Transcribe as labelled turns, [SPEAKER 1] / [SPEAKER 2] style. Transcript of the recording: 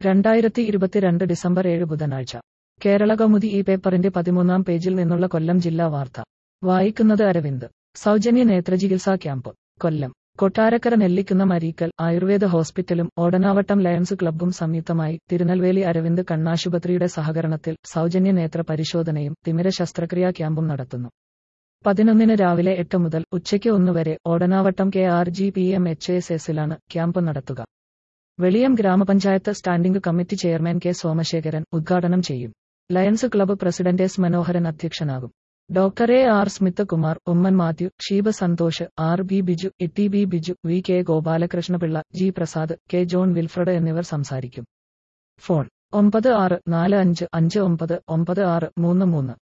[SPEAKER 1] രണ്ടായിരത്തി ഇരുപത്തിരണ്ട് ഡിസംബർ ഏഴ് ബുധനാഴ്ച കേരള കൗമുദി ഈ പേപ്പറിന്റെ പതിമൂന്നാം പേജിൽ നിന്നുള്ള കൊല്ലം ജില്ലാ വാർത്ത വായിക്കുന്നത് അരവിന്ദ് സൗജന്യ നേത്രചികിത്സാ ക്യാമ്പ് കൊല്ലം കൊട്ടാരക്കര നെല്ലിക്കുന്ന മരീക്കൽ ആയുർവേദ ഹോസ്പിറ്റലും ഓടനാവട്ടം ലയൺസ് ക്ലബ്ബും സംയുക്തമായി തിരുനെൽവേലി അരവിന്ദ് കണ്ണാശുപത്രിയുടെ സഹകരണത്തിൽ സൗജന്യ നേത്ര പരിശോധനയും തിമിര ശസ്ത്രക്രിയാ ക്യാമ്പും നടത്തുന്നു പതിനൊന്നിന് രാവിലെ എട്ട് മുതൽ ഉച്ചയ്ക്ക് ഒന്ന് വരെ Odanavattom K R G P M H S എസിലാണ് ക്യാമ്പ് നടത്തുക വെളിയം ഗ്രാമപഞ്ചായത്ത് standing committee chairman K Somasekharan ഉദ്ഘാടനം ചെയ്യും Lions club president S Manoharan അധ്യക്ഷനാകും doctor A R Smith Kumar Oommen Mathew Sheeba Santhosh R B Biju E B Biju V K Gopalakrishnapillai G Prasad K John Wilfred എന്നിവർ സംസാരിക്കും ഫോൺ ഒമ്പത് ആറ് നാല് അഞ്ച് അഞ്ച് ഒമ്പത് ഒമ്പത് ആറ് മൂന്ന് മൂന്ന്